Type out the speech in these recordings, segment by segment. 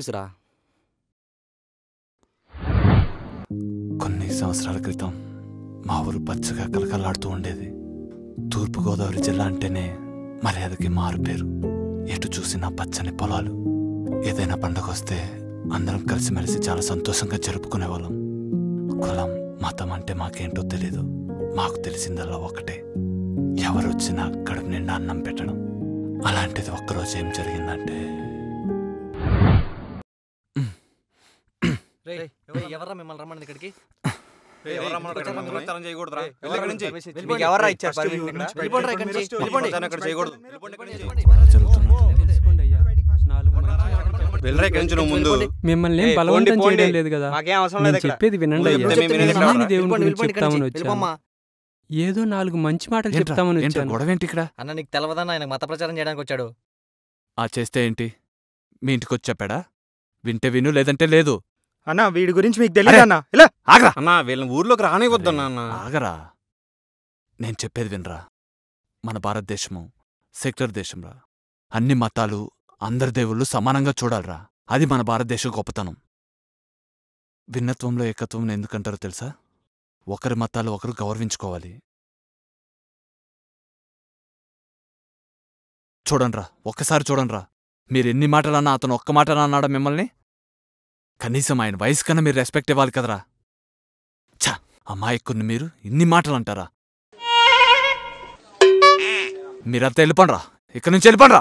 తెలుసురా కొన్ని సంవత్సరాల క్రితం మా ఊరు పచ్చగా కలకలాడుతూ ఉండేది తూర్పుగోదావరి జిల్లా అంటేనే మర్యాదకి మారు పేరు ఎటు చూసినా పచ్చని పొలాలు ఏదైనా పండగ వస్తే అందరం కలిసిమెలిసి చాలా సంతోషంగా జరుపుకునేవాళ్ళం కులం మతం అంటే మాకేంటో తెలీదు మాకు తెలిసిందల్లా ఒకటే ఎవరు వచ్చినా కడుపు నిండా అన్నం పెట్టడం అలాంటిది ఒక్కరోజు ఏం జరిగిందంటే ఎవర్రా మిమ్మల్ని రమ్మని ఇక్కడికి మీకు ఎవర్రా ఇచ్చారు First permission you ఇక్కడ? వెళ్ళిపోండి రా ఇక్కడి నుంచి. వెళ్ళిపోండి. వెళ్ళరా ఇక్కడి నుంచి నువ్వు ముందు మిమ్మల్ని ఏం ఏయ్, బలవంతం పోండి, చేయడం పోండి. లేదు కదా మాకేం అవసరం నేను లేదు ఇక్కడ. చెప్పేది వినండి నువ్వు అయ్యా. ఎప్పుడు చెప్తే మేము నిజమైన వినరా? దేవుని వెళ్ళిపోండి, గురించి వెళ్ళిపోండి చెప్తామని ఇక్కడి నుంచి. వచ్చాను వెళ్ళిపోమ్మా. ఏదో నాలుగు మంచి మాటలు ఏంట్రా? చెప్తామని ఏంట్రా వచ్చాను గొడవ ఏంటి ఇక్కడ అన్న నీకు తెలవదన్న ఆయన మత ప్రచారం చేయడానికి వచ్చాడు ఆ చేస్తే ఏంటి మీ ఇంటికి వచ్చి చెప్పాడా వింటే విను లేదంటే లేదు అన్న వీడి గురించి మీకు తెలియదు అన్న ఇలా ఆగరా అన్న వీళ్ళని ఊర్లోకి రానివద్దన్నా అన్న ఆగరా నేను చెప్పేది వినరా మన భారతదేశము సెక్యులర్ దేశంరా అన్ని మతాలు అందరి దేవుళ్ళు సమానంగా చూడాలిరా అది మన భారతదేశం గొప్పతనం భిన్నత్వంలో ఏకత్వం ఎందుకంటారో తెలుసా ఒకరి మతాలు ఒకరు గౌరవించుకోవాలి చూడండ్రా ఒక్కసారి చూడండ్రా మీరు ఎన్ని మాటలన్నా అతను ఒక్క మాట అన్నాడా మిమ్మల్ని కనీసం ఆయన వయసు కన్నా మీరు రెస్పెక్ట్ ఇవ్వాలి కదరా ఛ అమాయకుని మీరు ఇన్ని మాటలు అంటారా మీరంతా వెళ్ళిపోండ్రా ఇక్కడి నుంచి వెళ్ళిపోండ్రా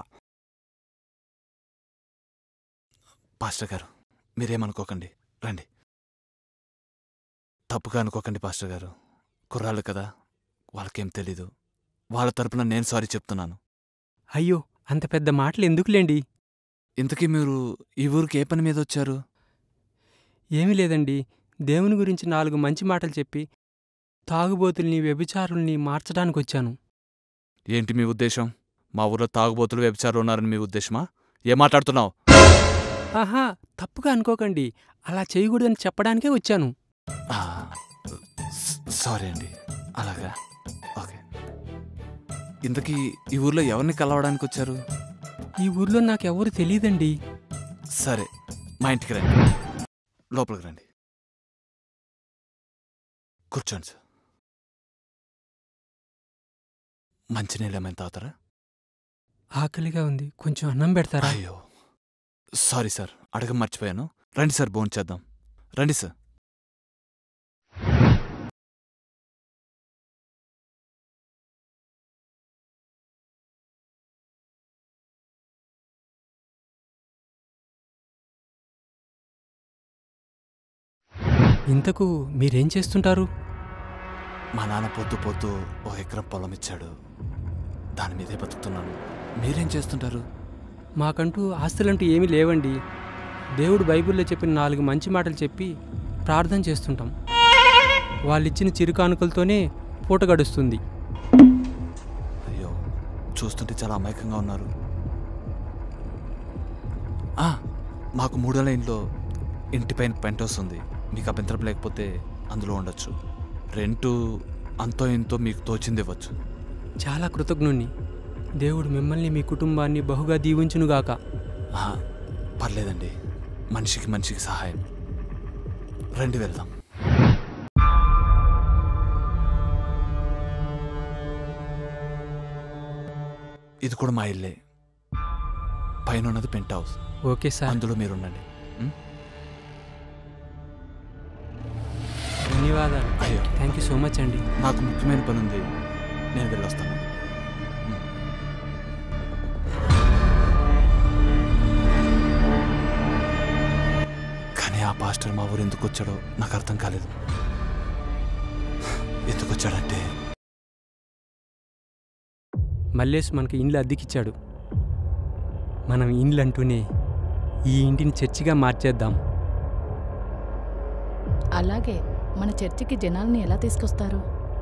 పాస్టర్ గారు మీరేమనుకోకండి రండి తప్పుగా అనుకోకండి పాస్టర్ గారు కుర్రాళ్ళు కదా వాళ్ళకేం తెలీదు వాళ్ళ తరపున నేను సారీ చెప్తున్నాను అయ్యో అంత పెద్ద మాటలు ఎందుకులేండి ఇంతకీ మీరు ఈ ఊరికి ఏ పని మీద వచ్చారు ఏమీ లేదండి దేవుని గురించి నాలుగు మంచి మాటలు చెప్పి తాగుబోతుల్ని వ్యభిచారుల్ని మార్చడానికి వచ్చాను ఏంటి మీ ఉద్దేశం మా ఊర్లో తాగుబోతులు వ్యభిచారులు ఉన్నారని మీ ఉద్దేశమా ఏం మాట్లాడుతున్నావు ఆహా తప్పుగా అనుకోకండి అలా చేయకూడదని చెప్పడానికే వచ్చాను ఆ, స- సారీ అండి అలాగా ఓకే ఇంతకీ ఈ ఊర్లో ఎవరిని కలవడానికి వచ్చారు ఈ ఊర్లో నాకెవరు తెలియదండి సరే మా ఇంటికి రండి లోపలికి రండి కూర్చోండి సార్ మంచినీళ్ళు ఏమైనా తాగుతారా ఆకలిగా ఉంది కొంచెం అన్నం పెడతారా అయ్యో సారీ సార్ అడగ మర్చిపోయాను రండి సార్ భోంచేద్దాం చేద్దాం రండి సార్ ఇంతకు మీరేం చేస్తుంటారు మా నాన్న పొద్దు పొద్దు ఒక ఎకరం పొలం ఇచ్చాడు దాని మీదే బతుకుతున్నాను మీరేం చేస్తుంటారు మాకంటూ ఆస్తులంటూ ఏమీ లేవండి దేవుడు బైబిల్లో చెప్పిన నాలుగు మంచి మాటలు చెప్పి ప్రార్థన చేస్తుంటాం వాళ్ళిచ్చిన చిరుకానుకలతోనే పూట గడుస్తుంది అయ్యో చూస్తుంటే చాలా అమాయకంగా ఉన్నారు ఆ, మాకు మూడో లైన్లో ఇంటిపైన పెంట్ వస్తుంది మీకు అభ్యంతరం లేకపోతే అందులో ఉండొచ్చు రెంటు అంతో ఇంతో మీకు తోచింది ఇవ్వచ్చు చాలా కృతజ్ఞుణ్ణి దేవుడు మిమ్మల్ని మీ కుటుంబాన్ని బహుగా దీవించునుగాక ఆ, పర్లేదండి మనిషికి మనిషికి సహాయం రండి వెళ్దాం ఇది కూడా మా ఇల్లే పైన ఉన్నది పెంట్ హౌస్ ఓకే సార్ అందులో మీరు ఉండండి ఉం? ధన్యవాదాలు అయ్యో థ్యాంక్ యూ సో మచ్ అండి నాకు ముఖ్యమైన పని ఉంది నేను వెళ్ళొస్తాను ఉం. కానీ ఆ పాస్టర్ మా ఊరు ఎందుకు వచ్చాడో నాకు అర్థం కాలేదు ఎందుకు వచ్చాడంటే మల్లేష్ మనకి ఇండ్లు అద్దెకిచ్చాడు మనం ఇండ్లు అంటూనే ఈ ఇంటిని చర్చిగా మార్చేద్దాం అలాగే మన చర్చికి జనాల్ని ఎలా తీసుకొస్తారు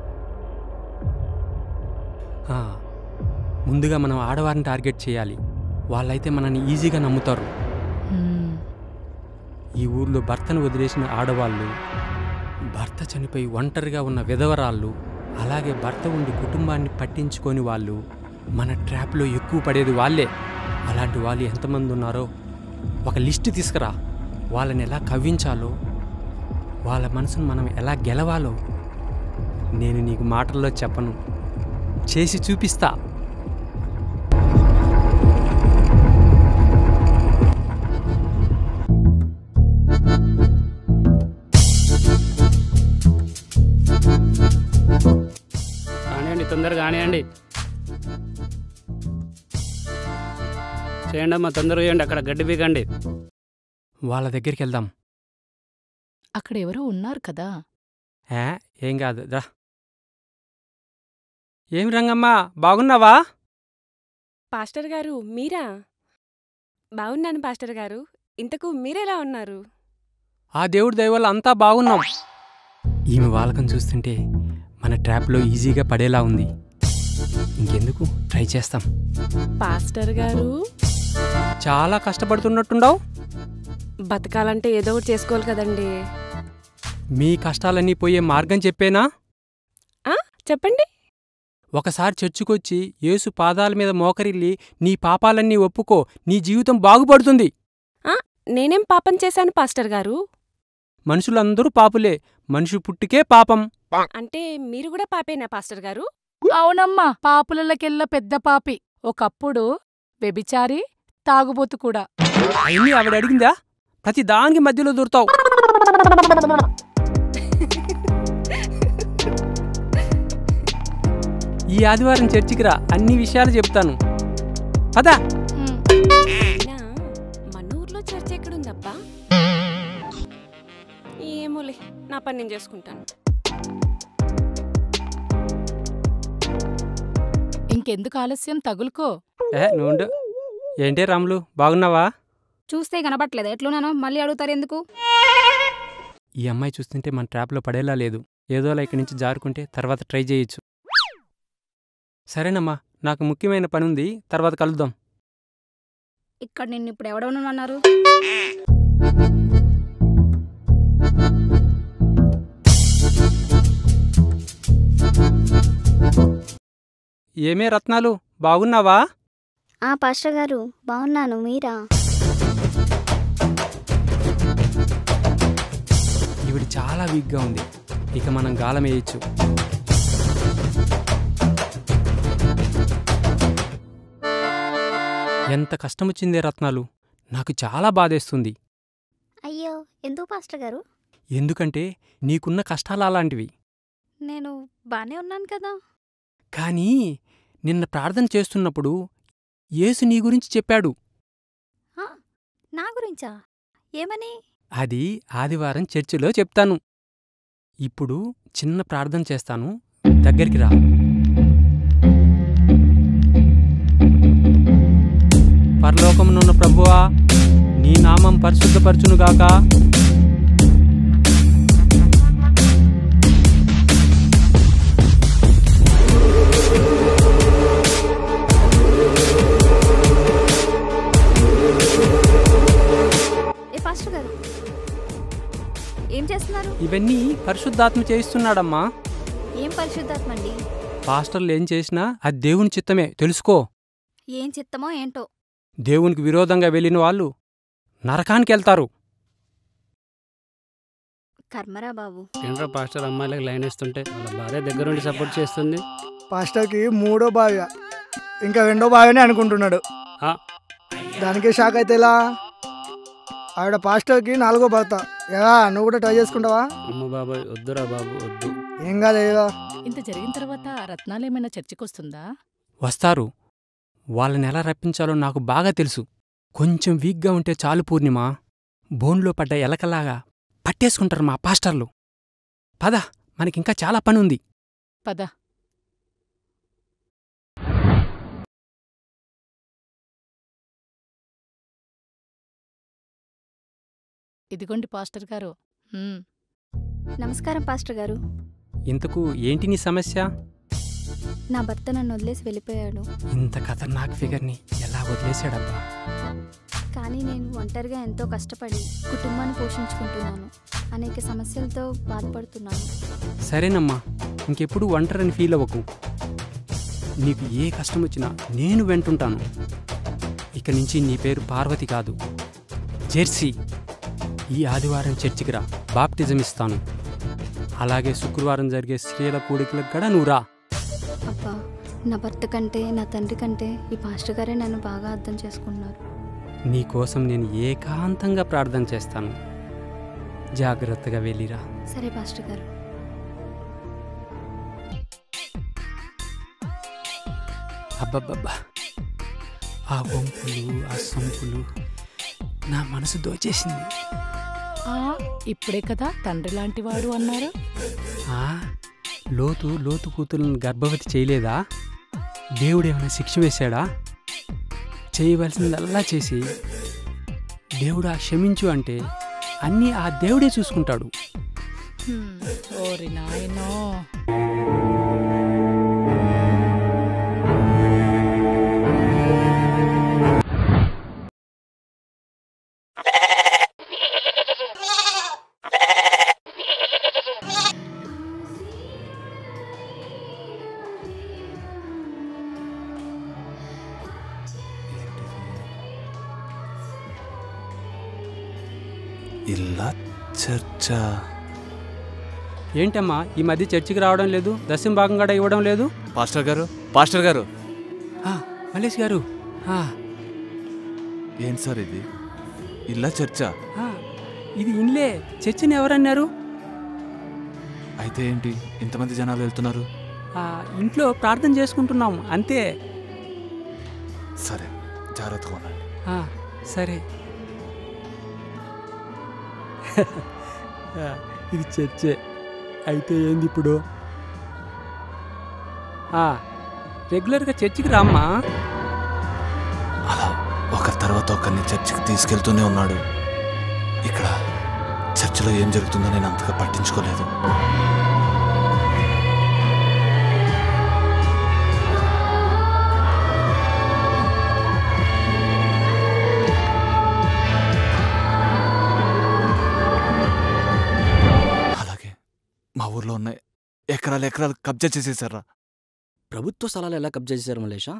ఆ, ముందుగా మనం ఆడవారిని టార్గెట్ చేయాలి వాళ్ళైతే మనల్ని ఈజీగా నమ్ముతారు హ్మ్, ఈ ఊర్లో భర్తను వదిలేసిన ఆడవాళ్ళు భర్త చనిపోయి ఒంటరిగా ఉన్న విధవరాళ్ళు అలాగే భర్త ఉండి కుటుంబాన్ని పట్టించుకొని వాళ్ళు మన ట్రాప్లో ఎక్కువ పడేది వాళ్ళే అలాంటి వాళ్ళు ఎంతమంది ఉన్నారో ఒక లిస్ట్ తీసుకురా వాళ్ళని ఎలా కవ్వించాలో వాళ్ళ మనసును మనం ఎలా గెలవాలో నేను నీకు మాటల్లో చెప్పను చేసి చూపిస్తా కానివ్వండి తొందరగా కానివ్వండి చేయండి అమ్మా తొందరగా చేయండి అక్కడ గడ్డి పీకండి వాళ్ళ దగ్గరికి వెళ్దాం అక్కడ ఎవరో ఉన్నారు కదా ఏ ఏం కాదు రా ఏం రంగమ్మా బాగున్నావా పాస్టర్ గారు మీరా బాగున్నాను పాస్టర్ గారు ఇంతకు మీరెలా ఉన్నారు ఆ దేవుడి దయ వల్ల అంతా బాగున్నాం ఈమె వాళ్ళకం చూస్తుంటే మన ట్రాప్లో ఈజీగా పడేలా ఉంది ఇంకెందుకు ట్రై చేస్తాం పాస్టర్ గారు చాలా కష్టపడుతున్నట్టుండవు బతకాలంటే ఏదో ఒకటి చేసుకోవాలి కదండి మీ కష్టాలన్నీ పోయే మార్గం చెప్పేనా చెప్పండి ఒకసారి చర్చుకొచ్చి యేసు పాదాల మీద మోకరిల్లి నీ పాపాలన్నీ ఒప్పుకో నీ జీవితం బాగుపడుతుంది నేనేం పాపం చేశాను పాస్టర్ గారు మనుషులందరూ పాపులే మనిషి పుట్టికే పాపం అంటే మీరు కూడా పాపేనా పాస్టర్ గారు అవునమ్మా పాపులకెల్లా పెద్ద పాపి ఒకప్పుడు వ్యభిచారి తాగుబోతు కూడా అన్నీ ఆవిడ అడిగిందా ప్రతి దానికి మధ్యలో దూరుతావు ఈ ఆదివారం చర్చికి రా అన్ని విషయాలు చెప్తాను పదా ఉమ్, అయినా మన ఊర్లో చర్చ్ ఎక్కడుందబ్బా ఏమోలే నా పని నేను చేసుకుంటాను ఇంకెందుకు ఆలస్యం తగులుకో ఏ నువ్వు ఏంటే రాములు బాగున్నావా చూస్తే కనబట్లేదు ఎట్లున్నానో మళ్ళీ అడుగుతారు ఎందుకు ఈ అమ్మాయి చూస్తుంటే మన ట్రాప్లో పడేలా లేదు ఏదోలా ఇక్కడి నుంచి జారుకుంటే తర్వాత ట్రై చేయొచ్చు సరేనమ్మా నాకు ముఖ్యమైన పని ఉంది తర్వాత కలుద్దాం ఇక్కడ నిన్ను ఇప్పుడు ఎవడనున్నారు ఏమే రత్నాలు బాగున్నావా ఆ పాస్టర్ గారు బాగున్నాను మీరా ఈవిడ చాలా వీక్గా ఉంది ఇక మనం గాలం వేయచ్చు ఎంత కష్టమొచ్చిందే రత్నాలు నాకు చాలా బాధేస్తుంది అయ్యో ఎందుకు పాస్టర్ గారు ఎందుకంటే నీకున్న కష్టాలు అలాంటివి నేను బానే ఉన్నాను కదా కానీ నిన్న ప్రార్థన చేస్తున్నప్పుడు యేసు నీ గురించి చెప్పాడు ఆ, నా గురించా ఏమని అది ఆదివారం చర్చిలో చెప్తాను ఇప్పుడు చిన్న ప్రార్థన చేస్తాను దగ్గరికి రా పరలోకమునున్న ప్రభువా నీ నామం పరిశుద్ధపరచునుగాక ఏ పాస్టర్ గారు ఏం చేస్తున్నారు ఇవన్నీ పరిశుద్ధాత్మ చేయిస్తున్నాడమ్మా ఏం పరిశుద్ధాత్మ అండి పాస్టర్లు ఏం చేసినా అది దేవుని చిత్తమే తెలుసుకో ఏం చిత్తమో ఏంటో దేవునికి విరోధంగా వెళ్ళిన వాళ్ళు నరకానికి వెళ్తారు కర్మరా బాబు ఏంట్రా పాస్టర్ అమ్మాయిలకు లైన్ ఇస్తుంటే వాళ్ళ భార్య దగ్గరుండి సపోర్ట్ చేస్తుంది పాస్టర్కి మూడో బావి ఇంకా రెండో బావినే అనుకుంటున్నాడు ఆ. దానికి షాక్ అయితే ఎలా ఆవిడ పాస్టర్కి నాలుగో భర్త ఎలా నువ్వు కూడా ట్రై చేసుకుంటావా అమ్మ బాబాయ్ వద్దురా బాబు వద్దు ఏం కాదు ఏదో ఇంత జరిగిన తర్వాత రత్నాలేమైనా చర్చికొస్తుందా వస్తారు వాళ్ళని ఎలా రప్పించాలో నాకు బాగా తెలుసు కొంచెం వీక్గా ఉంటే చాలు పూర్ణిమ బోన్లో పడ్డ ఎలకలాగా పట్టేసుకుంటారు మా పాస్టర్లు పద మనకింకా చాలా పని ఉంది పద ఇదిగోండి పాస్టర్ గారు ఉమ్, నమస్కారం పాస్టర్ గారు ఇంతకు ఏంటి నీ సమస్య నా భర్త నన్ను వదిలేసి వెళ్ళిపోయాడు ఇంత ఖతర్నాక్ ఫిగర్ని ఎలా వదిలేశాడబ్బా కానీ నేను ఒంటరిగా ఎంతో కష్టపడి కుటుంబాన్ని పోషించుకుంటున్నాను అనేక సమస్యలతో బాధపడుతున్నాను సరేనమ్మా ఇంకెప్పుడు ఒంటరని ఫీల్ అవ్వకు నీకు ఏ కష్టం వచ్చినా నేను వెంటుంటాను ఇక నుంచి నీ పేరు పార్వతి కాదు జెర్సీ ఈ ఆదివారం చర్చికి రా బాప్టిజం ఇస్తాను అలాగే శుక్రవారం జరిగే స్త్రీల కూడికలకు కూడా నువ్వు రా అబ్బా నా భర్త కంటే నా తండ్రి కంటే ఈ పాస్టర్ గారే నన్ను బాగా అర్థం చేసుకున్నారు నీ కోసం నేను ఏకాంతంగా ప్రార్థన చేస్తాను జాగ్రత్తగా వెళ్ళిరా సరే పాస్టర్ గారు అబ్బబ్బబ్బా ఆ వంపులు ఆ సంపులు నా మనసు దోచేసింది ఆ, ఇప్పుడే కదా తండ్రి లాంటి వాడు అన్నారు ఆ, లోతు లోతు కూతురుని గర్భవతి చేయలేదా దేవుడేమైనా శిక్ష వేశాడా చేయవలసిందల్లా చేసి దేవుడు ఆ క్షమించు అంటే అన్నీ ఆ దేవుడే చూసుకుంటాడు హ్మ్, ఓరి నాయనో ఇల్లా చర్చా ఏంటమ్మా ఈ మధ్య చర్చికి రావడం లేదు దశం భాగం కూడా ఇవ్వడం లేదు పాస్టర్ గారు పాస్టర్ గారు ఆ, మల్లేష్ గారు ఆ, ఏంటి సార్ ఇది ఇల్లా చర్చా ఆ, ఇది ఇన్లే చర్చిని ఎవరన్నారు అయితే ఏంటి ఇంతమంది జనాలు వెళ్తున్నారు ఆ, ఇంట్లో ప్రార్థన చేసుకుంటున్నాం అంతే సరే జాగ్రత్తగా ఉండండి ఆ, సరే ఆ, ఇది చర్చే అయితే ఏంది ఇప్పుడు ఆ, రెగ్యులర్గా చర్చికి రామ్మా అలా ఒకరి తర్వాత ఒకరిని చర్చికి తీసుకెళ్తూనే ఉన్నాడు ఇక్కడ చర్చిలో ఏం జరుగుతుందో నేను అంతగా పట్టించుకోలేదు అలాగే మా ఊర్లో ఉన్న ఎకరాలు ఎకరాలు కబ్జా చేసేసారా ప్రభుత్వ స్థలాలు ఎలా కబ్జా చేశారు మలేషా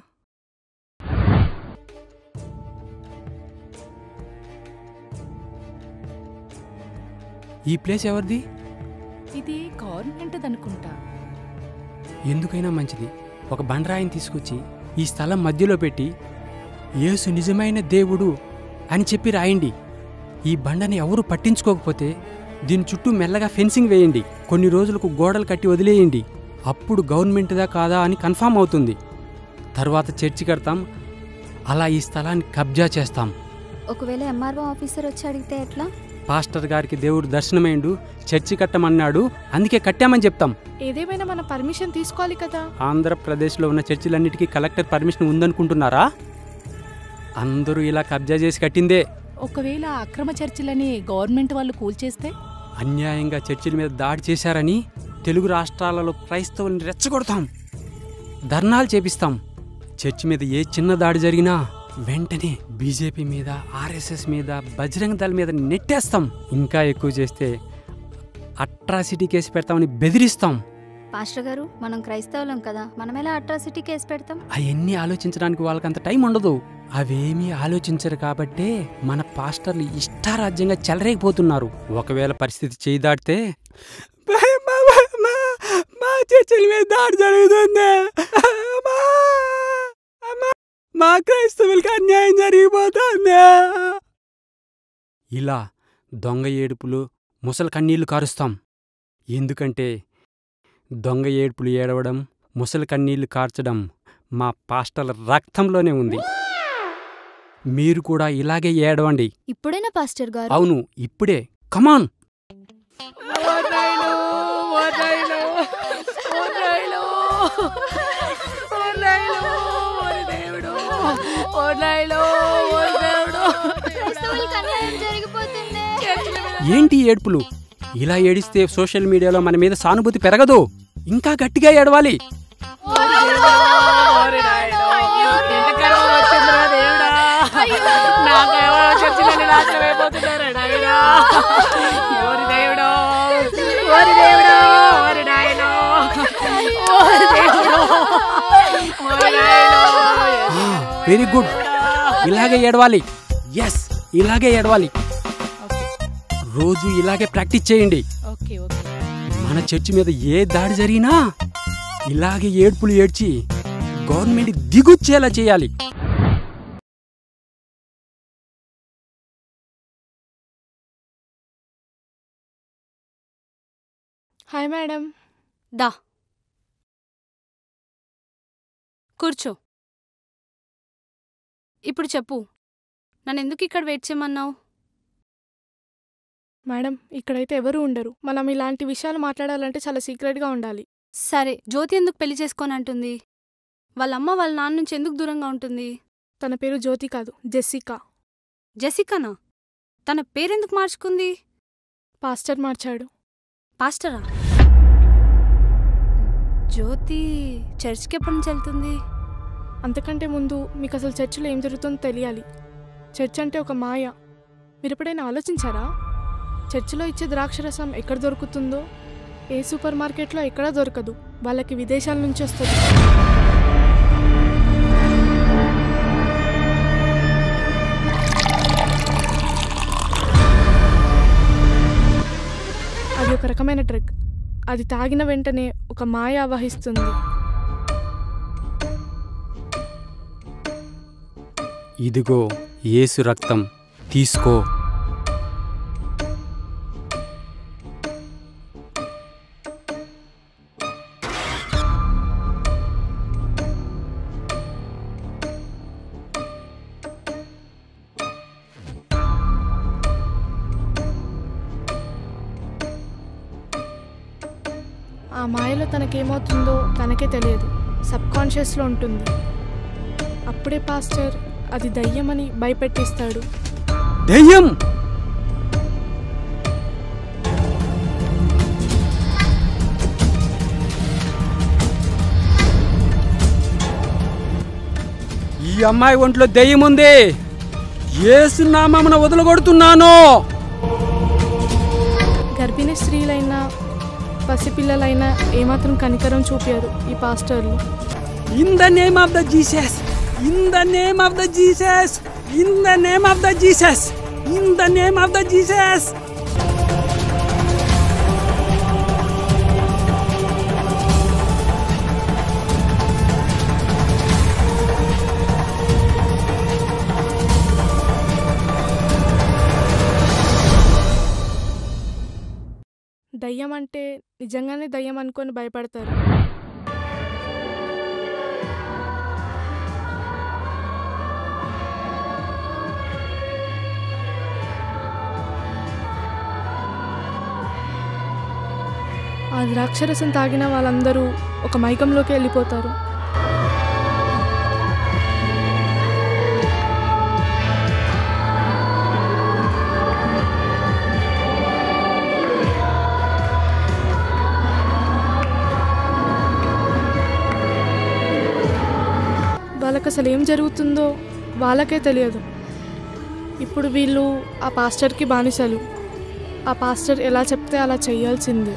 ఈ ప్లేస్ ఎవరిది ఇది గవర్నమెంట్ అనుకుంటా ఎందుకైనా మంచిది ఒక బండరాయిని తీసుకొచ్చి ఈ స్థలం మధ్యలో పెట్టి యేసు నిజమైన దేవుడు అని చెప్పి రాయండి ఈ బండని ఎవరు పట్టించుకోకపోతే దీని చుట్టూ మెల్లగా ఫెన్సింగ్ వేయండి కొన్ని రోజులకు గోడలు కట్టి వదిలేయండి అప్పుడు గవర్నమెంట్దా కాదా అని కన్ఫామ్ అవుతుంది తర్వాత చర్చి కడతాం అలా ఈ స్థలాన్ని కబ్జా చేస్తాం ఒకవేళ ఎంఆర్ఓ ఆఫీసర్ వచ్చి అడిగితే ఎట్లా పాస్టర్ గారికి దేవుడు దర్శనమైండు చర్చి కట్టమన్నాడు అందుకే కట్టామని చెప్తాం ఏదేమైనా మన పర్మిషన్ తీసుకోవాలి కదా ఆంధ్రప్రదేశ్లో ఉన్న చర్చిలన్నిటికీ కలెక్టర్ పర్మిషన్ ఉందనుకుంటున్నారా అందరూ ఇలా కబ్జా చేసి కట్టిందే ఒకవేళ ఆ అక్రమ చర్చిలని గవర్నమెంట్ వాళ్ళు కూల్చేస్తే అన్యాయంగా చర్చిల మీద దాడి చేశారని తెలుగు రాష్ట్రాలలో క్రైస్తవుల్ని రెచ్చగొడతాం ధర్నాలు చేపిస్తాం చర్చి మీద ఏ చిన్న దాడి జరిగినా వెంటనే బీజేపీ మీద ఆర్ఎస్ఎస్ మీద బజరంగ దళ మీద నెట్టేస్తాం ఇంకా ఎక్కువ చేస్తే అట్రాసిటీ కేసు పెడతామని బెదిరిస్తాం పాస్టర్ గారు మనం క్రైస్తవులం కదా మనం ఎలా అట్రాసిటీ కేసు పెడతాం అవన్నీ ఆలోచించడానికి వాళ్ళకి అంత టైం ఉండదు అవేమీ ఆలోచించరు కాబట్టే మన పాస్టర్లు ఇష్టారాజ్యంగా చెలరేగిపోతున్నారు ఒకవేళ పరిస్థితి చేయి దాటితే మా చర్చల మీద దాడి జరుగుతుంది అమ్మా! అమ్మా! మా క్రైస్తవులకి అన్యాయం జరిగిపోతుంది ఇలా దొంగ ఏడుపులు ముసలి కన్నీళ్లు కారుస్తాం ఎందుకంటే దొంగ ఏడుపులు ఏడవడం ముసలి కన్నీళ్లు కార్చడం మా పాస్టర్ల రక్తంలోనే ఉంది మీరు కూడా ఇలాగే ఏడవండి ఇప్పుడైనా పాస్టర్ గారు అవును ఇప్పుడే కమాన్ ఏంటి ఈ ఏడుపులు ఇలా ఏడిస్తే సోషల్ మీడియాలో మన మీద సానుభూతి పెరగదు ఇంకా గట్టిగా ఏడవాలి వెరీ గుడ్ ఇలాగే ఏడవాలి ఎస్ ఇలాగే ఏడవాలి రోజు ఇలాగే ప్రాక్టీస్ చేయండి ఓకే ఓకే మన చర్చి మీద ఏ దాడి జరిగినా ఇలాగే ఏడ్పులు ఏడ్చి గవర్నమెంట్ దిగుచ్చేలా చేయాలి హాయ్ మేడం దా కూర్చో ఇప్పుడు చెప్పు నన్ను ఎందుకు ఇక్కడ వెయిట్ చేయమన్నావు మేడం ఇక్కడైతే ఎవరు ఉండరు మనం ఇలాంటి విషయాలు మాట్లాడాలంటే చాలా సీక్రెట్గా ఉండాలి సరే జ్యోతి ఎందుకు పెళ్లి చేసుకొని అంటుంది వాళ్ళ అమ్మ వాళ్ళ నాన్న నుంచి ఎందుకు దూరంగా ఉంటుంది తన పేరు జ్యోతి కాదు జెస్సికా జెసికానా తన పేరెందుకు మార్చుకుంది పాస్టర్ మార్చాడు పాస్టరా జ్యోతి చర్చ్కి ఎప్పటి నుంచి వెళ్తుంది అంతకంటే ముందు మీకు అసలు చర్చిలో ఏం జరుగుతుందో తెలియాలి చర్చ్ అంటే ఒక మాయ మీరు ఎప్పుడైనా ఆలోచించారా చర్చిలో ఇచ్చే ద్రాక్షరసం ఎక్కడ దొరుకుతుందో ఏ సూపర్ మార్కెట్లో ఎక్కడా దొరకదు వాళ్ళకి విదేశాల నుంచి వస్తుంది అది ఒక రకమైన డ్రగ్ అది తాగిన వెంటనే ఒక మాయ ఆవహిస్తుంది ఇదిగో యేసు రక్తం తీసుకో ఆ మాయలో తనకేమవుతుందో తనకే తెలియదు సబ్ కాన్షియస్లో ఉంటుంది అప్పుడే పాస్టర్ అది దయ్యమని భయపెట్టిస్తాడు దెయ్యం ఈ అమ్మాయి ఒంట్లో దెయ్యం ఉంది యేసు నామమున వదలగొడుతున్నాను గర్భిణీ స్త్రీలైనా పసిపిల్లలైనా ఏమాత్రం కనికరం చూపారు ఈ పాస్టర్లు in the name of the Jesus in the name of the Jesus in the name of the Jesus in the name of the Jesus దయ్యం అంటే నిజంగానే దయ్యం అనుకొని భయపడతారు ఆ ద్రాక్షరసం తాగిన వాళ్ళందరూ ఒక మైకంలోకి వెళ్ళిపోతారు వాళ్ళకి అసలు ఏం జరుగుతుందో వాళ్ళకే తెలియదు ఇప్పుడు వీళ్ళు ఆ పాస్టర్కి బానిసలు ఆ పాస్టర్ ఎలా చెప్తే అలా చేయాల్సిందే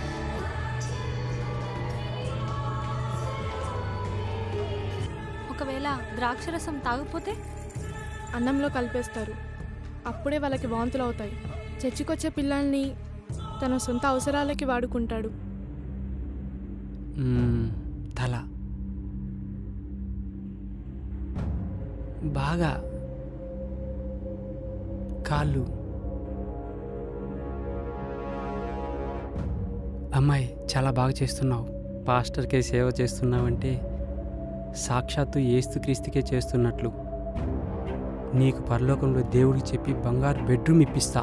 ఒకవేళ ద్రాక్షరసం తాగకపోతే అన్నంలో కలిపేస్తారు అప్పుడే వాళ్ళకి వాంతులు అవుతాయి చర్చికొచ్చే పిల్లల్ని తన సొంత అవసరాలకి వాడుకుంటాడు మ్మ్, తల బాగా కాళ్ళు అమ్మాయి చాలా బాగా చేస్తున్నావు పాస్టర్కే సేవ చేస్తున్నావంటే సాక్షాత్తు ఏస్తుక్రీస్తుకే చేస్తున్నట్లు నీకు పరలోకంలో దేవుడికి చెప్పి బంగారు బెడ్రూమ్ ఇప్పిస్తా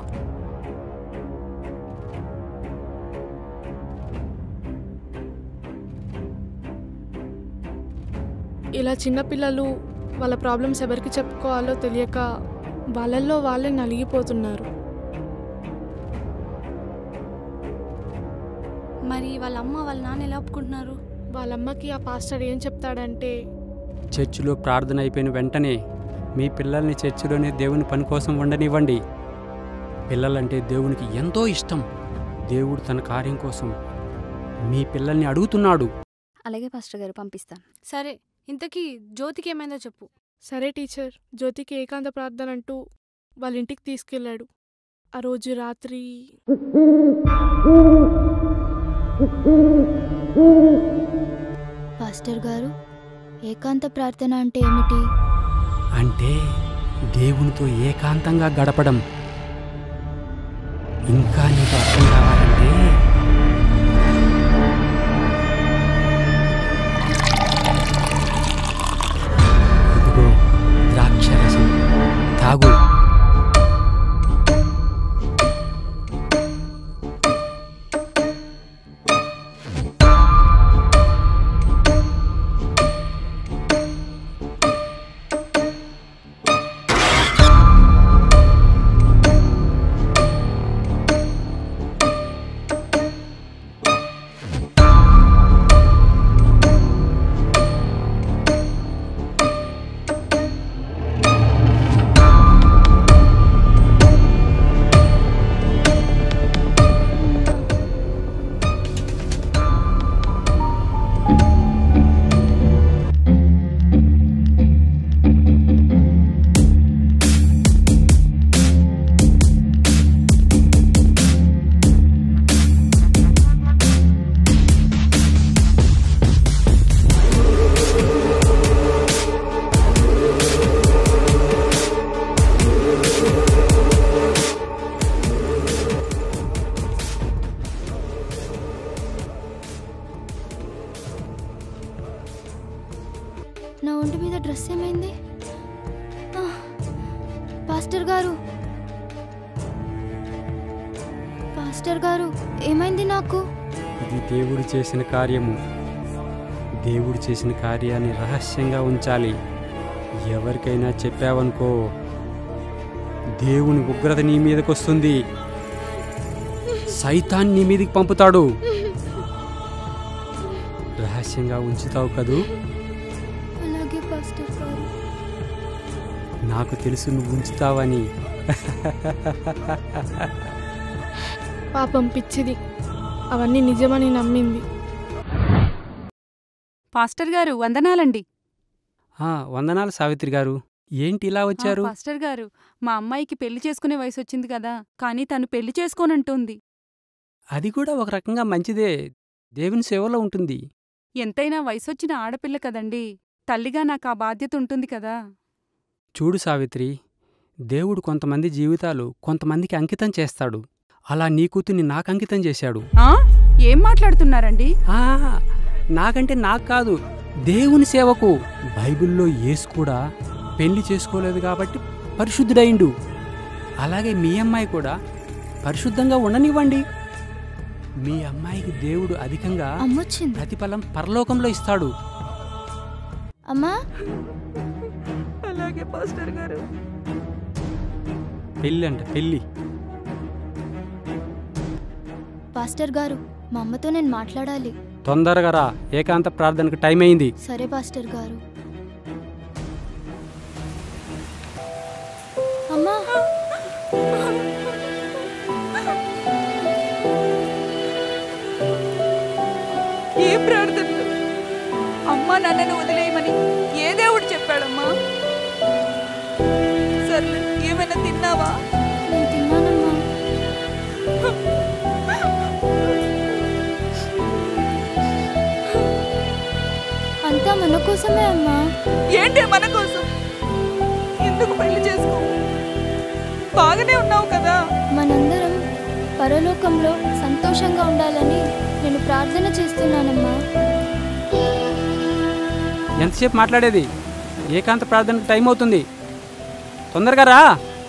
ఇలా చిన్నపిల్లలు వాళ్ళ ప్రాబ్లమ్స్ ఎవరికి చెప్పుకోవాలో తెలియక వాళ్ళల్లో వాళ్ళే నలిగిపోతున్నారు మరి వాళ్ళ అమ్మ వాళ్ళ నాన్న ఎలా ఒప్పుకుంటున్నారు వాళ్ళమ్మకి ఆ పాస్టర్ ఏం చెప్తాడంటే చర్చిలో ప్రార్థన అయిపోయిన వెంటనే మీ పిల్లల్ని చర్చిలోనే దేవుని పని కోసం ఉండనివ్వండి పిల్లలంటే దేవునికి ఎంతో ఇష్టం దేవుడు తన కార్యం కోసం మీ పిల్లల్ని అడుగుతున్నాడు అలాగే పాస్టర్ గారు పంపిస్తాను సరే ఇంతకీ జ్యోతికి ఏమైందో చెప్పు సరే టీచర్ జ్యోతికి ఏకాంత ప్రార్థన అంటూ వాళ్ళ ఇంటికి తీసుకెళ్ళాడు ఆ రోజు రాత్రి పాస్టర్ గారు ఏకాంత ప్రార్థన అంటే ఏమిటి అంటే దేవునితో ఏకాంతంగా గడపడం ఇంకా నీకు అర్థం కావాలంటే ఇదిగో ద్రాక్షరసం తాగు నా ఒంటి మీద డ్రెస్ ఏమైంది ఆ, పాస్టర్ గారు పాస్టర్ గారు ఏమైంది నాకు ఇది దేవుడు చేసిన కార్యము దేవుడు చేసిన కార్యాన్ని రహస్యంగా ఉంచాలి ఎవరికైనా చెప్పావనుకో దేవుని ఉగ్రత నీ మీదకి వస్తుంది సైతాన్ నీ మీదకి పంపుతాడు రహస్యంగా ఉంచుతావు కదూ అలాగే పాస్టర్ గారు నాకు తెలుసు నువ్వు ఉంచుతావని పాపం పిచ్చిది అవన్నీ నిజమని నమ్మింది పాస్టర్ గారు వందనాలండి ఆ, వందనాలు సావిత్రి గారు ఏంటి ఇలా వచ్చారు ఆ, పాస్టర్ గారు మా అమ్మాయికి పెళ్లి చేసుకునే వయసు వచ్చింది కదా కానీ తను పెళ్లి చేసుకోనంటుంది అది కూడా ఒక రకంగా మంచిదే దేవుని సేవలో ఉంటుంది ఎంతైనా వయసొచ్చిన ఆడపిల్ల కదండి తల్లిగా నాకు ఆ బాధ్యత ఉంటుంది కదా చూడు సావిత్రి దేవుడు కొంతమంది జీవితాలు కొంతమందికి అంకితం చేస్తాడు అలా నీ కూతుర్ని నాకు అంకితం చేశాడు ఆ ఏం మాట్లాడుతున్నారండి ఆ, నాకంటే నాకు కాదు దేవుని సేవకు బైబిల్లో యేసు కూడా పెళ్లి చేసుకోలేదు కాబట్టి పరిశుద్ధుడైండు అలాగే మీ అమ్మాయి కూడా పరిశుద్ధంగా ఉండనివ్వండి మీ అమ్మాయికి దేవుడు అధికంగా అమ్మొచ్చింది ప్రతిఫలం పరలోకంలో ఇస్తాడు అమ్మా అలాగే పాస్టర్ గారు పెళ్ళి అంట పెళ్ళి పాస్టర్ గారు మా అమ్మతో నేను మాట్లాడాలి తొందరగా రా ఏకాంత ప్రార్థనకు టైం అయింది సరే పాస్టర్ గారు అమ్మా ఏ ప్రార్థనలు అమ్మా నన్నను వదిలేయమని ఏ దేవుడు చెప్పాడమ్మా సర్లే ఏమైనా తిన్నావా నేను తిన్నానమ్మా అంతా మన కోసమే అమ్మా ఏంటి మన కోసం ఎందుకు పెళ్లి చేసుకో బాగానే ఉన్నావు కదా మనందరం పరలోకంలో సంతోషంగా ఉండాలని నేను ప్రార్థన చేస్తున్నానమ్మా ఎంతసేపు మాట్లాడేది ఏకాంత ప్రార్థనకు టైం అవుతుంది తొందరగా రా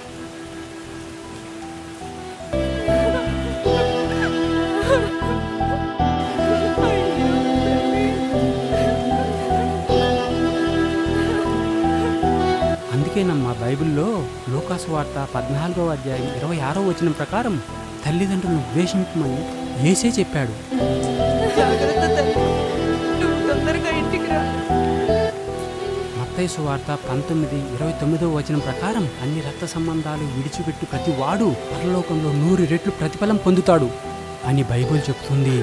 అందుకేనమ్మా బైబిల్లో లోకాసు వార్త పద్నాలుగవ అధ్యాయం ఇరవై ఆరో వచనం ప్రకారం తల్లిదండ్రులను ద్వేషించమని ఏసే చెప్పాడు జాగ్రత్త తల్లి నువ్వు తొందరగా ఇంటికి రా మత్తయి వార్త పంతొమ్మిది ఇరవై తొమ్మిదో వచనం ప్రకారం అన్ని రక్త సంబంధాలు విడిచిపెట్టి ప్రతి వాడు పరలోకంలో నూరు రెట్లు ప్రతిఫలం పొందుతాడు అని బైబిల్ చెప్తుంది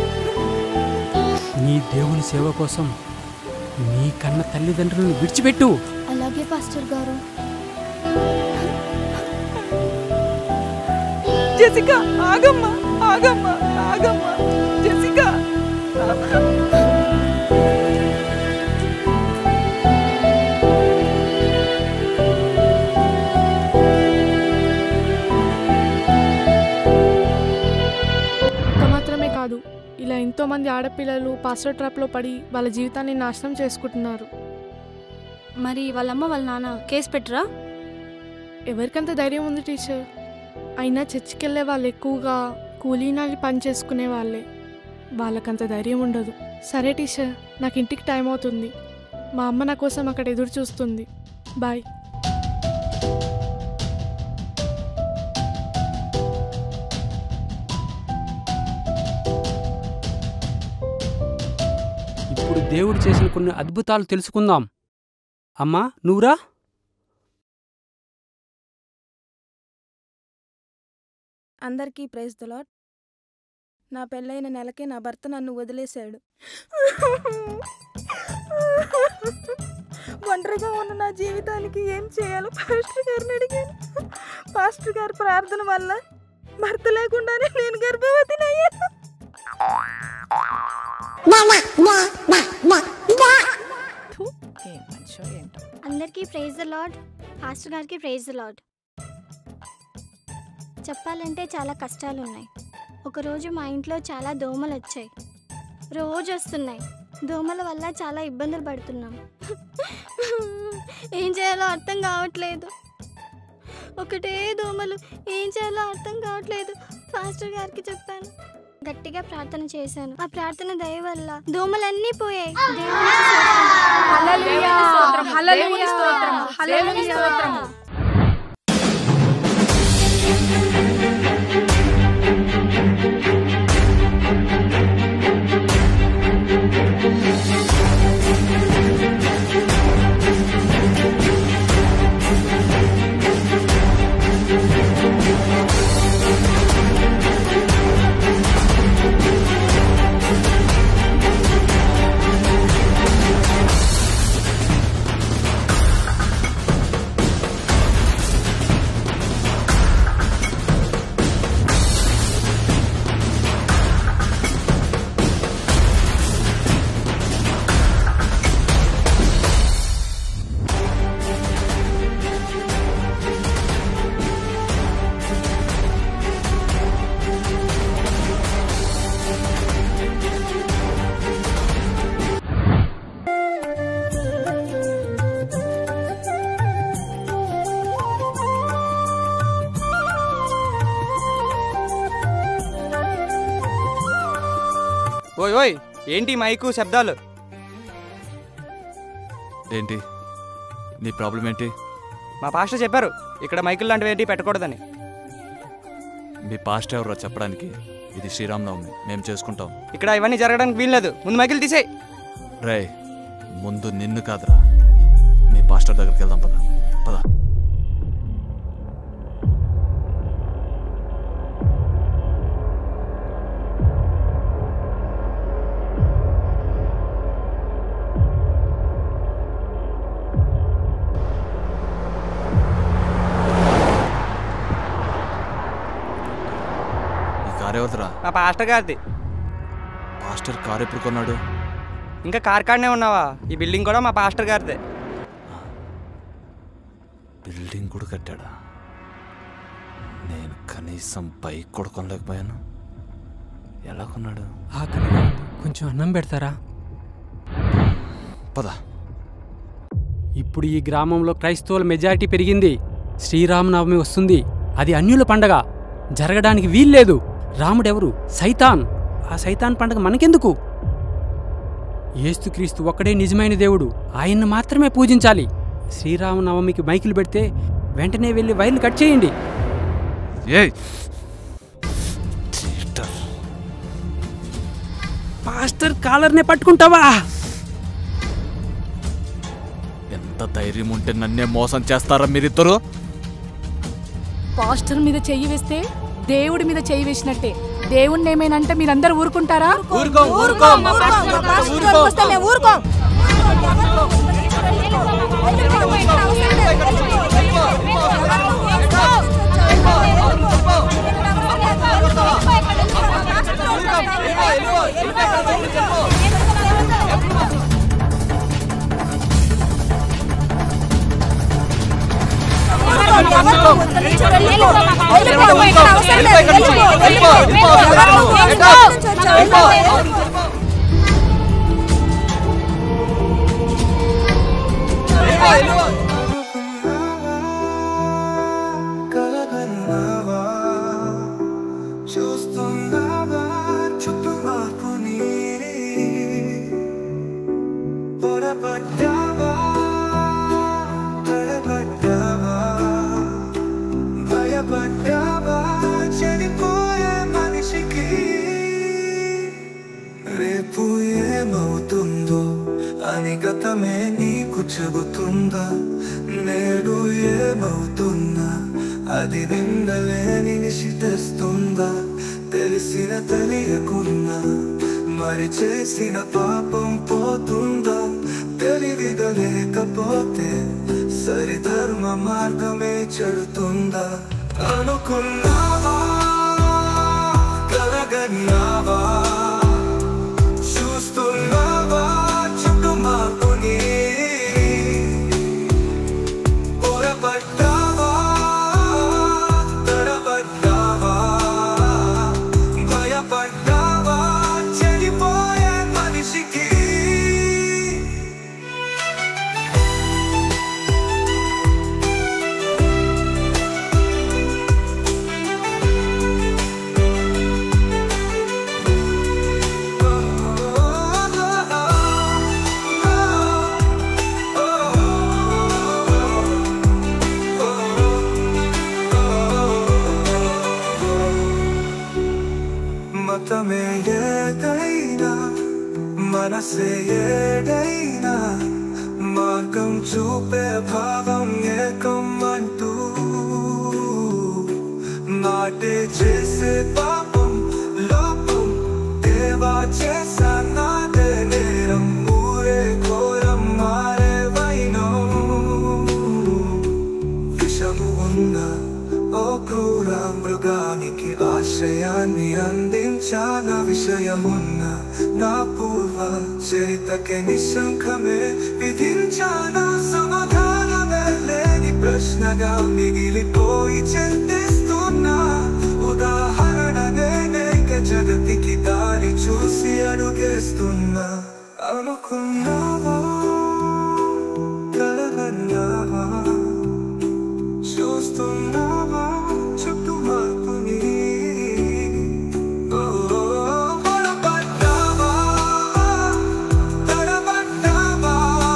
నీ దేవుని సేవ కోసం నీ కన్న తల్లిదండ్రులను విడిచిపెట్టు అలాగే పాస్టర్ గారు జెసికా ఆగమ్మా ఆగమ్మా ఆగమ్మా జెసికా ఇంత మాత్రమే కాదు ఇలా ఎంతో మంది ఆడపిల్లలు పాస్టర్ ట్రాప్లో పడి వాళ్ళ జీవితాన్ని నాశనం చేసుకుంటున్నారు మరి వాళ్ళమ్మ వాళ్ళ నాన్న కేసు పెట్టరా ఎవరికంత ధైర్యం ఉంది టీచర్ అయినా చర్చికి వెళ్ళే వాళ్ళు ఎక్కువగా కూలీనాలి పని చేసుకునే వాళ్ళే వాళ్ళకంత ధైర్యం ఉండదు సరే టీచర్ నాకు ఇంటికి టైం అవుతుంది మా అమ్మ నా కోసం అక్కడ ఎదురు చూస్తుంది బాయ్ ఇప్పుడు దేవుడు చేసిన కొన్ని అద్భుతాలు తెలుసుకుందాం అమ్మా నువ్వురా అందరికీ ప్రైజ్ ద లాడ్ నా పెళ్ళైన నెలకే నా భర్త నన్ను వదిలేశాడు ఒంటరిగా ఉన్న నా జీవితానికి ఏం చేయాలో పాస్టర్ గారిని అడిగాను పాస్టర్ గారి ప్రార్థన వల్ల భర్త లేకుండానే నేను గర్భవతిని అయ్యాను అందరికీ ప్రైజ్ ద లాడ్ పాస్టర్ గారికి ప్రైజ్ ద లాడ్ చెప్పాలంటే చాలా కష్టాలు ఉన్నాయి ఒకరోజు మా ఇంట్లో చాలా దోమలు వచ్చాయి రోజు వస్తున్నాయి దోమల వల్ల చాలా ఇబ్బందులు పడుతున్నాం ఏం చేయాలో అర్థం కావట్లేదు ఒకటే దోమలు ఏం చేయాలో అర్థం కావట్లేదు పాస్టర్ గారికి చెప్పాను గట్టిగా ప్రార్థన చేశాను ఆ ప్రార్థన దయ వల్ల దోమలన్నీ పోయాయి హల్లెలూయా, హల్లెలూయా, హల్లెలూయా. ఓయ్ ఓయ్ ఏంటి మైకు శబ్దాలు ఏంటి నీ ప్రాబ్లం ఏంటి మా పాస్టర్ చెప్పారు ఇక్కడ మైకులు లాంటివి ఏంటి పెట్టకూడదని మీ పాస్ట్ ఎవరో చెప్పడానికి ఇది శ్రీరామనవమి మేము చేసుకుంటాం ఇక్కడ ఇవన్నీ జరగడానికి వీల్లేదు ముందు మైకులు తీసేయ్ రే ముందు నిన్ను కాదురా మీ పాస్టర్ దగ్గరికి వెళ్దాం పద పద ఈ కారు ఎవరిదిరా మా పాస్టర్ గారిది పాస్టర్ కారు ఎప్పుడు కొన్నాడు ఇంకా కార్ కాడనే ఉన్నావా ఈ బిల్డింగ్ కూడా మా పాస్టర్ గారిదే బిల్డింగ్ కూడా కట్టాడా నేను కనీసం బైక్ కూడా కొనలేకపోయాను ఎలా కొన్నాడు ఆకలిగా ఉంది. కొంచెం అన్నం పెడతారా పద ఇప్పుడు ఈ గ్రామంలో క్రైస్తవుల మెజారిటీ పెరిగింది శ్రీరామనవమి వస్తుంది అది అన్యుల పండగ జరగడానికి వీల్లేదు రాముడెవరు సైతాన్ ఆ సైతాన్ పండగ మనకెందుకు ఏస్తుక్రీస్తు ఒక్కడే నిజమైన దేవుడు ఆయన్ని మాత్రమే పూజించాలి శ్రీరామనవమికి మైకులు పెడితే వెంటనే వెళ్ళి వైర్లు కట్ చేయండి ఏయ్ పాస్టర్ కాలర్నే పట్టుకుంటావా ఎంత ధైర్యం ఉంటే నన్నే మోసం చేస్తారా మీరిద్దరు పాస్టర్ మీద చెయ్యి వేస్తే దేవుడి మీద చెయ్యి వేసినట్టే దేవుణ్ణి ఏమైనంటే మీరందరూ ఊరుకుంటారా ఊరుకోం, ఊరుకోం. మా పాస్టర్ మా పాస్టర్ ఊరుకోం. గారికి వస్తే మేము ఊరుకోం ఊరుకోం. చూస్తున్నావా చుట్టూ మార్పుని పొరపడ్డావా భయపడ్డావా భయపడ్డావా చనిపోయే మనిషికి రేపు ఏమవుతుందో అని గతమే నీకు చెబుతుందా నేడు ఏమవుతున్నా అది నిందలేని నిశి తెస్తుందా తెలిసిన తెలియకున్నా మరి చేసిన పాపం పోతుందా తెలివిగా లేకపోతే సరిధర్మ మార్గమే చెడుతుందా అనుకున్నావా కలగన్నావా చూస్తున్నావా చుట్టూ మార్పుని పొరపడ్డావా తడబడ్డావా భయపడ్డావా చెడిపోయే మనిషికి మతమే ఏదైనా మనసే ఏదైనా మార్గం చూపే భావం ఏకం అంటూ నాటే చేసే పాపం లోపం దేవా చేసా నాదే నేరం ఊరే ఘోరం మారే వైనం విషము ఉన్న ఓ క్రూర మృగానికి ఆశ్రయాన్ని అందించాన విషయమున్న నా పూర్వ చేతకే నిశంఖమే విధించాన సమాధానమే లేని ప్రశ్నగా మిగిలిపోయి చింతిస్తున్నా ఉదాహరణ నేనేక జగతికి దారి చూసి అడుగేస్తున్నా అనుకున్నావా కలగన్నావా చూస్తున్నావా చుట్టూ మార్పుని ఓ, పొరపడ్డావా, తడబడ్డావా,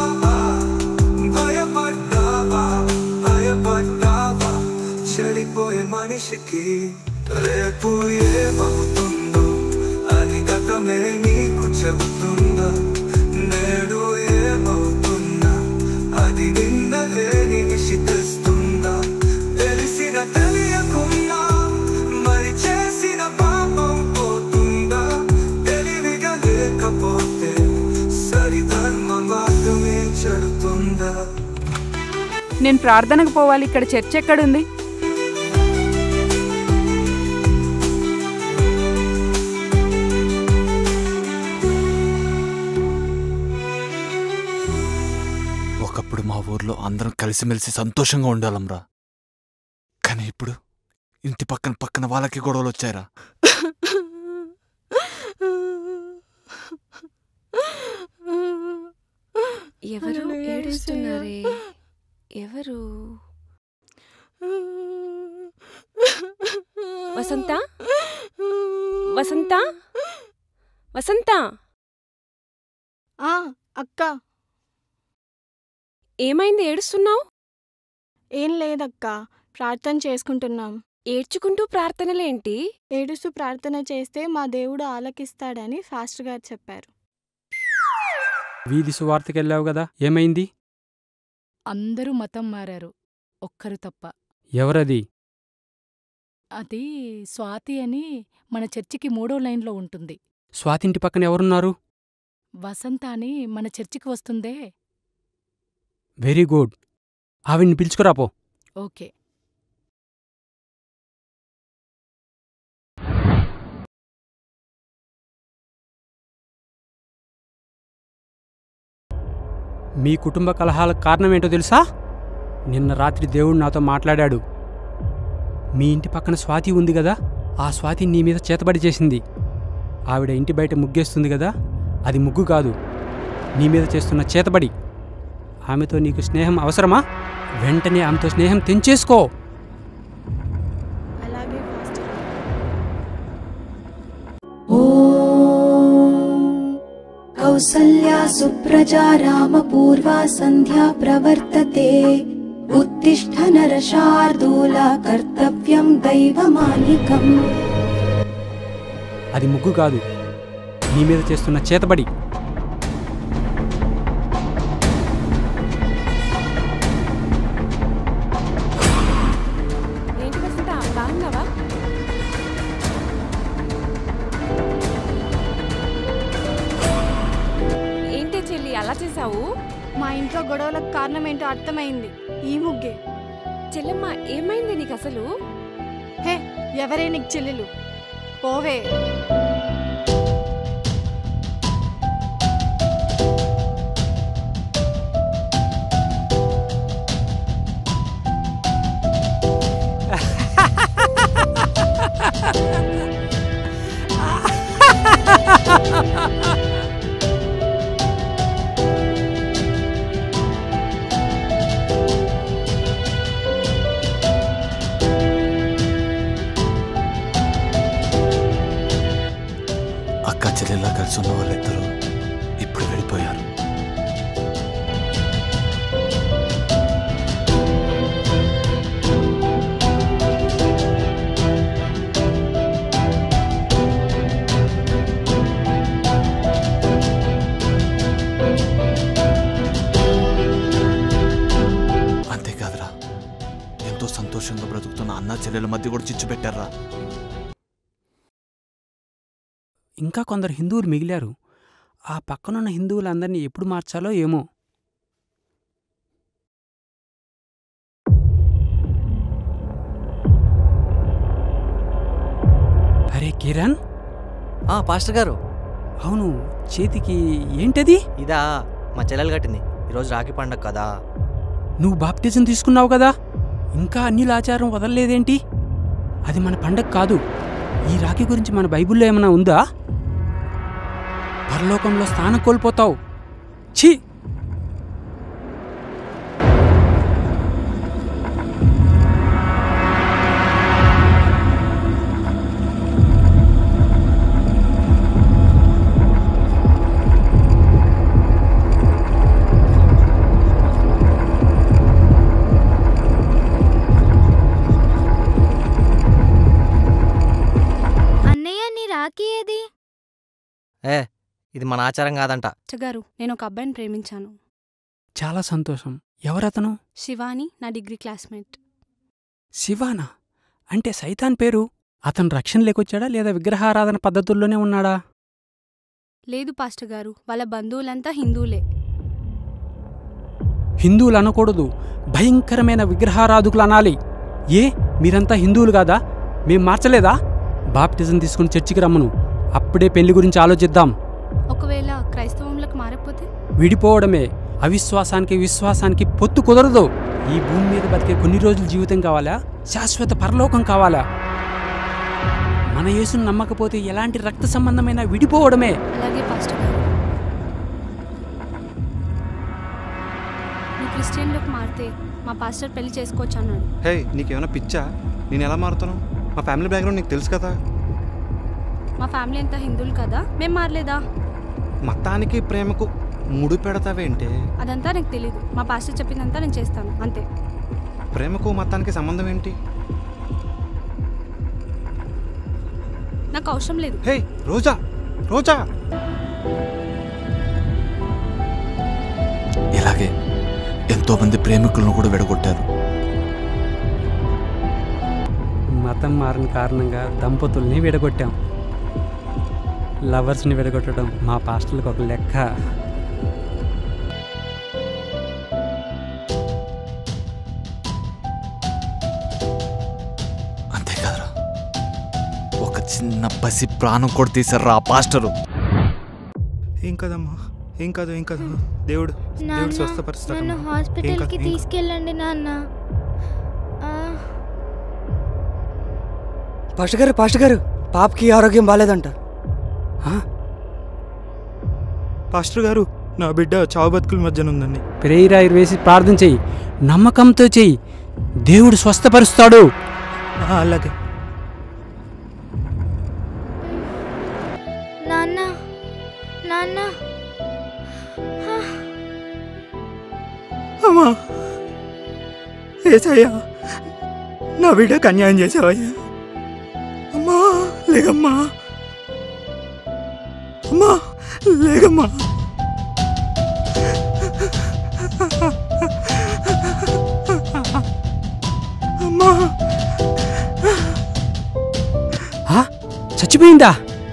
భయపడ్డావా, భయపడ్డావా, చెడిపోయే మనిషికి రేపు ఏమవుతుందో అది గతమే నీకు చెబుతుందా నేడు ఏమవుతున్నా అది నిన్న లేని నిశి తెస్తుందా తెలిసిన తెలియకున్నా మరి చేసిన పాపం పోతుందా తెలివిగా లేకపోతే సరిధర్మ మార్గమే చెడుతుందా నేను ప్రార్థనకు పోవాలి ఇక్కడ చర్చ్ ఎక్కడుంది ఒకప్పుడు మా ఊర్లో అందరం కలిసిమెలిసి సంతోషంగా ఉండాలంరా కానీ ఇప్పుడు ఇంటి పక్కన పక్కన వాళ్ళకి గొడవలు వచ్చాయిరా ఎవరు ఏడుస్తున్నారే ఎవరు వసంత వసంత వసంత ఆ అక్క ఏమైంది ఏడుస్తున్నావు ఏం లేదక్క ప్రార్థన చేసుకుంటున్నాం ఏడ్చుకుంటూ ప్రార్థనలేంటి ఏడుస్తూ ప్రార్థన చేస్తే మా దేవుడు ఆలకిస్తాడని ఫాస్ట్ గారు చెప్పారు వీధి సువార్తకెళ్ళావు కదా ఏమైంది అందరూ మతం మారారు ఒక్కరు తప్ప ఎవరది అది స్వాతి అని మన చర్చికి మూడో లైన్లో ఉంటుంది స్వాతింటి పక్కన ఎవరున్నారు వసంత అని మన చర్చికి వస్తుందే వెరీ గుడ్ ఆవిడ్ని పిలుచుకురాపో ఓకే మీ కుటుంబ కలహాలకు కారణం ఏంటో తెలుసా నిన్న రాత్రి దేవుడు నాతో మాట్లాడాడు మీ ఇంటి పక్కన స్వాతి ఉంది కదా ఆ స్వాతి నీ మీద చేతబడి చేసింది ఆవిడ ఇంటి బయట ముగ్గేస్తుంది కదా అది ముగ్గు కాదు నీ మీద చేస్తున్న చేతబడి ఆమెతో నీకు స్నేహం అవసరమా వెంటనే ఆమెతో స్నేహం తెంచేసుకో అలాగే పాస్టర్ कौसल्या सुप्रजा रामपूर्वा सन्ध्या प्रवर्तते उत्तिष्ठ नरशार्दूला कर्तव्यं दैवमानिकम् అది ముగ్గు కాదు నీ మీద చేస్తున్న చేతబడి ఏంటి వసంత బాగున్నావా ఏంటి చెల్లి అలా చేసావు మా ఇంట్లో గొడవలకు కారణం ఏంటో అర్థమైంది ఈ ముగ్గే చెల్లెమ్మ ఏమైంది నీకు అసలు హే ఎవరే నీకు చెల్లెలు పోవే అక్క చెల్లెల్లా కలిసి ఉన్న వాళ్ళిద్దరూ ఇప్పుడు వెళ్ళిపోయారు అంతేకాదురా ఎంతో సంతోషంగా బ్రతుకుతున్న అన్న చెల్లెల మధ్య కూడా చిచ్చు పెట్టారా ఇంకా కొందరు హిందువులు మిగిలారు ఆ పక్కనున్న హిందువులందరినీ ఎప్పుడు మార్చాలో ఏమో అరే కిరణ్ ఆ పాస్టర్ గారు అవును చేతికి ఏంటది ఇదా మా చెల్లెలు కట్టింది ఈరోజు రాఖీ పండగ కదా నువ్వు బాప్టిజం తీసుకున్నావు కదా ఇంకా అన్నిల ఆచారం వదలలేదేంటి అది మన పండగ కాదు ఈ రాఖీ గురించి మన బైబిల్లో ఏమైనా ఉందా పరలోకంలో స్థానం కోల్పోతావు ఛీ అన్నయ్య నీ రాఖీ ఏది ఏ ఇది మన ఆచారం కాదంట చగారు నేను ఒక అబ్బాయిని ప్రేమించాను చాలా సంతోషం ఎవరతను శివాని నా డిగ్రీ క్లాస్మేట్ శివానా అంటే సైతాన్ పేరు అతను రక్షణ లేకొచ్చాడా లేదా విగ్రహారాధన పద్ధతుల్లోనే ఉన్నాడా లేదు పాస్టర్ గారు వాళ్ళ బంధువులంతా హిందువులే హిందువులు అనకూడదు భయంకరమైన విగ్రహారాధకులు అనాలి ఏ మీరంతా హిందువులు కాదా మేం మార్చలేదా బాప్టిజం తీసుకుని చర్చికి రమ్మను అప్పుడే పెళ్లి గురించి ఆలోచిద్దాం ఒకవేళ క్రైస్తవంలోకి మారకపోతే విడిపోవడమే అవిశ్వాసానికి విశ్వాసానికి పొత్తు కుదరదు ఈ భూమి మీద బతికే కొన్ని రోజులు జీవితం కావాలా శాశ్వత పరలోకం కావాలా మన యేసును నమ్మకపోతే ఎలాంటి రక్త సంబంధమైన విడిపోవడమే అలాగే పాస్టర్ గారు నువ్వు క్రిస్టియన్లోకి మారితే మా పాస్టర్ పెళ్లి చేసుకోవచ్చు అన్నాడు హే నీకేమైనా పిచ్చా నేను ఎలా మారుతాను మా ఫ్యామిలీ బ్యాక్గ్రౌండ్ నీకు తెలుసు కదా మా ఫ్యామిలీ అంతా హిందువులు కదా మేం మారలేదా మతానికి ప్రేమకు ముడి పెడతావేంటే అదంతా నాకు తెలీదు మా పాస్టర్ చెప్పిందంతా నేను చేస్తాను అంతే ప్రేమకు మతానికి సంబంధం ఏంటి నాకు అవసరం లేదు హే రోజా రోజా ఇలాగే ఎంతో మంది ప్రేమికులను కూడా విడగొట్టారు మతం మారిన కారణంగా దంపతుల్ని విడగొట్టాం లవర్స్ని విడగొట్టడం మా పాస్టర్లకు ఒక లెక్క అంతేకాదురా ఒక చిన్న పసి ప్రాణం కూడా తీశారు ఆ పాస్టరు ఏం కదమ్మా ఏం కాదు ఏం కాదు దేవుడు దేవుడు నాన్న స్వస్థపరుస్తాడు నన్ను ఏం హాస్పిటల్కి కాదు, ఏం కాదు. తీసుకెళ్ళండి నాన్న ఆ, పాస్టర్ గారు పాస్టర్ గారు పాపకి ఆరోగ్యం బాగాలేదంట పాస్టర్ గారు నా బిడ్డ చావు బతుకుల మధ్యన ఉందండి ప్రేయర్ ఆయిర్ వేసి ప్రార్థన చెయ్యి నమ్మకంతో చెయ్యి దేవుడు స్వస్థపరుస్తాడు ఆ, అలాగే నాన్న నాన్న ఆ, అమ్మా ఏసయ్యా నా బిడ్డకు అన్యాయం చేసావయ్యా అమ్మా లేగమ్మా అమ్మా లేగమ్మా అమ్మా ఆ? చచ్చిపోయిందా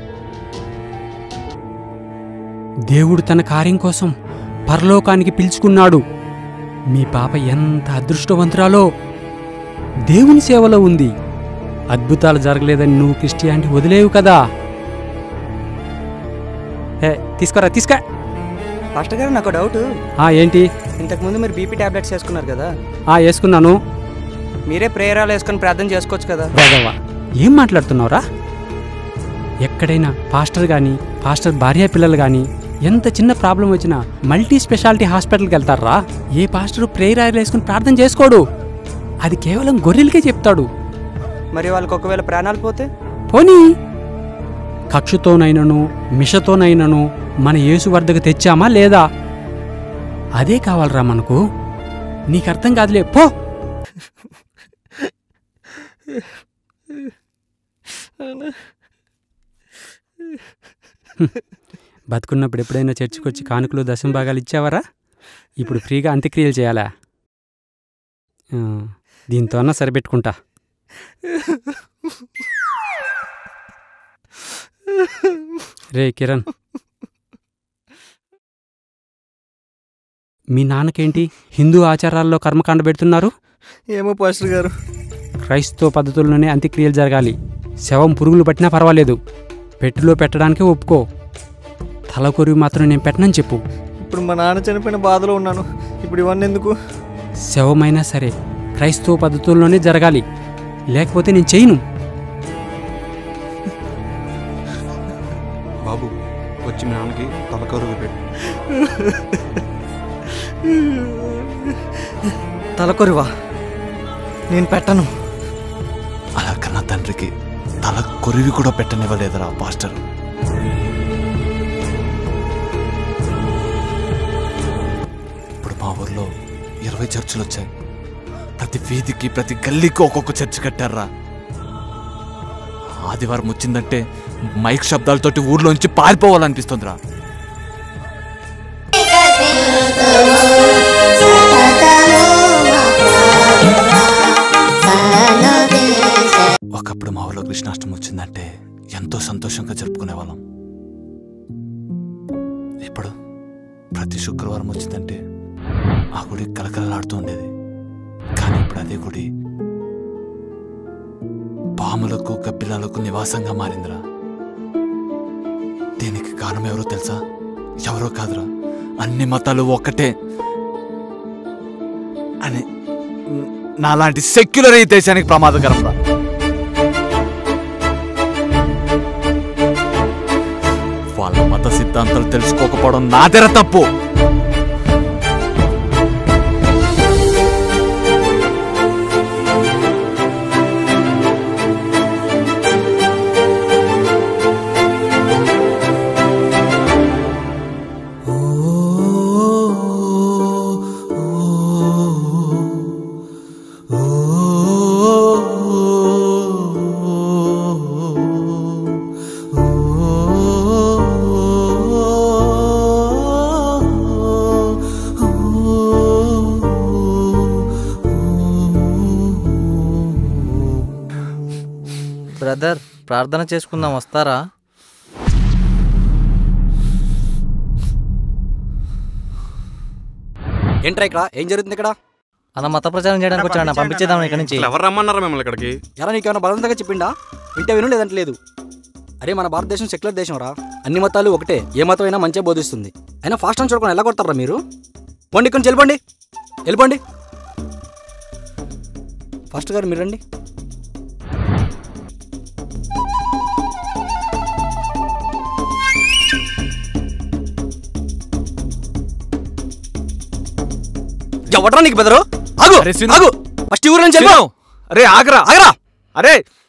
దేవుడు తన కార్యం కోసం పరలోకానికి పిలుచుకున్నాడు మీ పాప ఎంత అదృష్టవంతురాలో దేవుని సేవలో ఉంది అద్భుతాలు జరగలేదని నువ్వు క్రిస్టియానిటీ వదిలేవు కదా ఏ తీసుకురా తీసుకా పాస్టర్ గారు నాకు డౌట్ ఆ ఏంటి ఇంతకుముందు మీరు బీపీ టాబ్లెట్స్ వేసుకున్నారు కదా ఆ వేసుకున్నాను మీరే ప్రేయరాలు వేసుకొని ప్రార్థన చేసుకోవచ్చు కదా వేదవా ఏం మాట్లాడుతున్నావురా ఎక్కడైనా పాస్టర్ కానీ పాస్టర్ భార్య పిల్లలు కానీ ఎంత చిన్న ప్రాబ్లం వచ్చినా మల్టీ స్పెషాలిటీ హాస్పిటల్కి వెళ్తారా ఏ పాస్టర్ ప్రేయర్ ఆయిల్ వేసుకుని ప్రార్థన చేసుకోడు అది కేవలం గొర్రెలకే చెప్తాడు మరి వాళ్ళకి ఒకవేళ ప్రాణాలు పోతే పోనీ కక్షతోనైనను మిషతోనైనను మన యేసు వద్దకు తెచ్చామా లేదా అదే కావాలరా మనకు నీకు అర్థం కాదులే పో బతుకున్నప్పుడు ఎప్పుడైనా చర్చికి వచ్చి కానుకలు దశం భాగాలు ఇచ్చావరా ఇప్పుడు ఫ్రీగా అంత్యక్రియలు చేయాలా ఆ, దీంతో అన్నా సరిపెట్టుకుంటా రే కిరణ్ మీ నాన్నకేంటి హిందూ ఆచారాల్లో కర్మకాండ పెడుతున్నారు ఏమో పాస్టర్ గారు క్రైస్తవ పద్ధతుల్లోనే అంత్యక్రియలు జరగాలి శవం పురుగులు పట్టినా పర్వాలేదు పెట్టెలో పెట్టడానికే ఒప్పుకో తల కొరివి మాత్రం నేను పెట్టనని చెప్పు ఇప్పుడు మా నాన్న చనిపోయిన బాధలో ఉన్నాను ఇప్పుడు ఇవన్నీ ఎందుకు శవమైనా సరే క్రైస్తవ పద్ధతుల్లోనే జరగాలి లేకపోతే నేను చేయను బాబు వచ్చి మీ నాన్నకి తలకరుగు పెట్టు తలకొరివా నేను పెట్టను అలా కన్నా తండ్రికి తల కొరివి కూడా పెట్టనివ్వలేదురా పాస్టర్ ఇప్పుడు మా ఊర్లో ఇరవై చర్చిలు వచ్చాయి ప్రతి వీధికి ప్రతి గల్లీకి ఒక్కొక్క చర్చి కట్టారా ఆదివారం వచ్చిందంటే మైక్ శబ్దాలతోటి ఊర్లోంచి పారిపోవాలనిపిస్తుందిరా ఒకప్పుడు మా ఊర్లో కృష్ణాష్టమి వచ్చిందంటే ఎంతో సంతోషంగా జరుపుకునే వాళ్ళం ఇప్పుడు ప్రతి శుక్రవారం వచ్చిందంటే ఆ గుడి కలకలలాడుతూ ఉండేది కానీ ఇప్పుడు అదే గుడి పాములకు గబ్బిలాలకు నివాసంగా మారిందిరా దీనికి కారణం ఎవరో తెలుసా ఎవరో కాదురా అన్ని మతాలు ఒక్కటే అని నాలాంటి సెక్యులర్ ఈ దేశానికి ప్రమాదకరం రా వాళ్ళ మత సిద్ధాంతాలు తెలుసుకోకపోవడం నాదెర తప్పు బ్రదర్ ప్రార్థన చేసుకుందాం వస్తారా ఏంట్రా ఇక్కడ ఏం జరుగుతుంది ఇక్కడ అన్న మత ప్రచారం చేయడానికి వచ్చాడు పంపించేద్దాం ఇక్కడ నుంచి ఎవరు రమ్మన్నారా మిమ్మల్ని ఇక్కడికి ఎలా నీకేమైనా బలవంతంగా చెప్పిండా వింటే విను లేదంటే లేదు అరే మన భారతదేశం సెక్యులర్ దేశం రా అన్ని మతాలు ఒకటే ఏ మతం అయినా మంచిగా బోధిస్తుంది అయినా ఫాస్ట్ అని చూడకుండా ఎలా కొడతారా మీరు పోండి ఇక్కడి నుంచి వెళ్ళిపోండి వెళ్ళిపోండి ఫాస్ట్ గారు మీరు రండి ఎవడరా నీకు బెదరు ఆగు ఆగు ఫస్ట్ ఊరు నుంచి వెళ్ళిపో అరే ఆగరా ఆగరా అరే